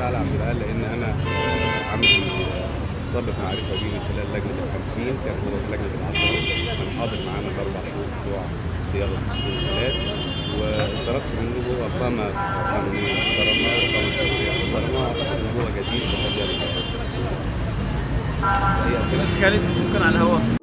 على عبد العال لان انا عندي سابق معرفه بيه من خلال لجنه الخمسين كان هو في لجنه العشره كان حاضر معانا الاربع شهور بتوع صياغه دستور البلاد وتركت منه هو قامه قانونيه محترمه وقامه تشريعيه محترمه واعتقد ان هو جدير بهذا الرجال. هي بس اسئله كانت ممكن على الهواء